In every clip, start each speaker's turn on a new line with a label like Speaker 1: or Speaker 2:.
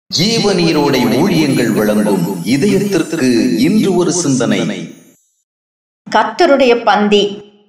Speaker 1: ஜீவநீரோடை ஊழியங்கள் வழங்கும் இதயத்திற்கு இன்று ஒரு சிந்தனை
Speaker 2: கர்த்தருடைய பந்தி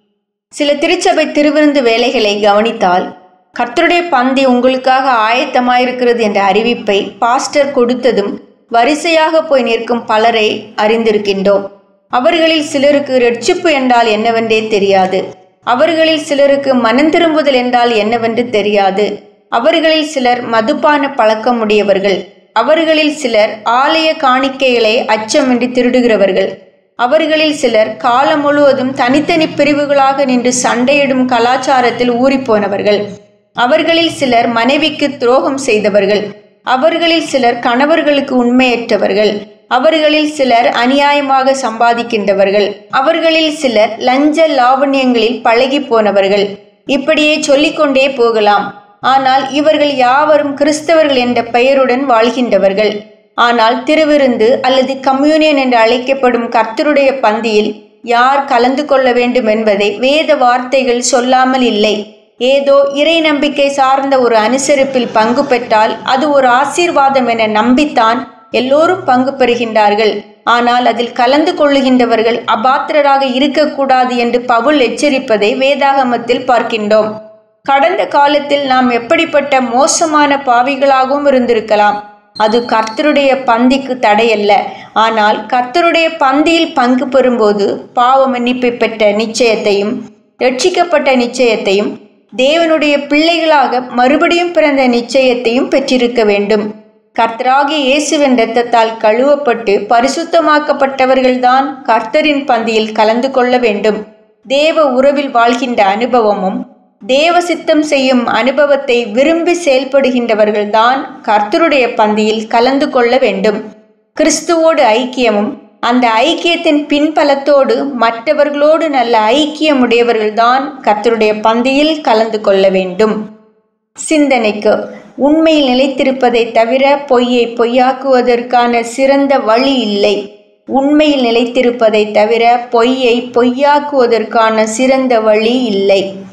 Speaker 2: சில திருச்சபை திருவிருந்து வேலைகளை கவனித்தால் கர்த்தருடைய பந்தி உங்களுக்காக ஆயத்தமாயிருக்கிறது என்ற அறிவிப்பை பாஸ்டர் கொடுத்ததும் வரிசையாக போய் நிற்கும் பலரை அறிந்திருக்கின்றோம் அவர்களில் சிலருக்கு ரட்சிப்பு என்றால் என்னவென்றே தெரியாது அவர்களில் சிலருக்கு மனம் திரும்புதல் என்றால் என்னவென்று தெரியாது அவர்களில் சிலர் மதுபான பழக்கமுடையவர்கள் அவர்களில் சிலர் ஆலய காணிக்கைகளை அச்சமின்றி திருடுகிறவர்கள் அவர்களில் சிலர் காலம் முழுவதும் தனித்தனி பிரிவுகளாக நின்று சண்டையிடும் கலாச்சாரத்தில் ஊறிப்போனவர்கள் அவர்களில் சிலர் மனைவிக்கு துரோகம் செய்தவர்கள் அவர்களில் சிலர் கணவர்களுக்கு உண்மையற்றவர்கள் அவர்களில் சிலர் அநியாயமாக சம்பாதிக்கின்றவர்கள் அவர்களில் சிலர் லஞ்ச லாவண்யங்களில் பழகி போனவர்கள் இப்படியே சொல்லிக்கொண்டே போகலாம் ஆனால் இவர்கள் யாவரும் கிறிஸ்தவர்கள் என்ற பெயருடன் வாழ்கின்றவர்கள் ஆனால் திருவிருந்து அல்லது கம்யூனியன் என்று அழைக்கப்படும் கர்த்தருடைய பந்தியில் யார் கலந்து கொள்ள வேண்டும் என்பதை வேத வார்த்தைகள் சொல்லாமல் இல்லை ஏதோ இறை நம்பிக்கை சார்ந்த ஒரு அனுசரிப்பில் பங்கு பெற்றால் அது ஒரு ஆசீர்வாதம் என நம்பித்தான் எல்லோரும் பங்கு பெறுகின்றார்கள் ஆனால் அதில் கலந்து கொள்ளுகின்றவர்கள் அபாத்திரராக இருக்கக்கூடாது என்று பவுல் எச்சரிப்பதை வேதாகமத்தில் பார்க்கின்றோம் கடந்த காலத்தில் நாம் எப்படிப்பட்ட மோசமான பாவிகளாகவும் இருந்திருக்கலாம் அது கர்த்தருடைய பந்திக்கு தடையல்ல ஆனால் கர்த்தருடைய பந்தியில் பங்கு பெறும்போது பாவ மன்னிப்பை பெற்ற நிச்சயத்தையும் ரட்சிக்கப்பட்ட நிச்சயத்தையும் தேவனுடைய பிள்ளைகளாக மறுபடியும் பிறந்த நிச்சயத்தையும் பெற்றிருக்க வேண்டும் கர்த்தராகிய இயேசுவின் இரத்தத்தால் கழுவப்பட்டு பரிசுத்தமாக்கப்பட்டவர்கள்தான் கர்த்தரின் பந்தியில் கலந்து கொள்ள வேண்டும் தேவ உறவில் வாழ்கின்ற அனுபவமும் தேவ சித்தம் செய்யும் அனுபவத்தை விரும்பி செயல்படுகின்றவர்கள்தான் கர்த்தருடைய பந்தியில் கலந்து கொள்ள வேண்டும் கிறிஸ்துவோடு ஐக்கியமும் அந்த ஐக்கியத்தின் பின்பலத்தோடு மற்றவர்களோடு நல்ல ஐக்கியமுடையவர்கள்தான் கர்த்தருடைய பந்தியில் கலந்து கொள்ள வேண்டும் சிந்தனைக்கு உண்மையில் நிலைத்திருப்பதை தவிர பொய்யை பொய்யாக்குவதற்கான சிறந்த வழி இல்லை உண்மையில் நிலைத்திருப்பதை தவிர பொய்யை பொய்யாக்குவதற்கான சிறந்த வழி இல்லை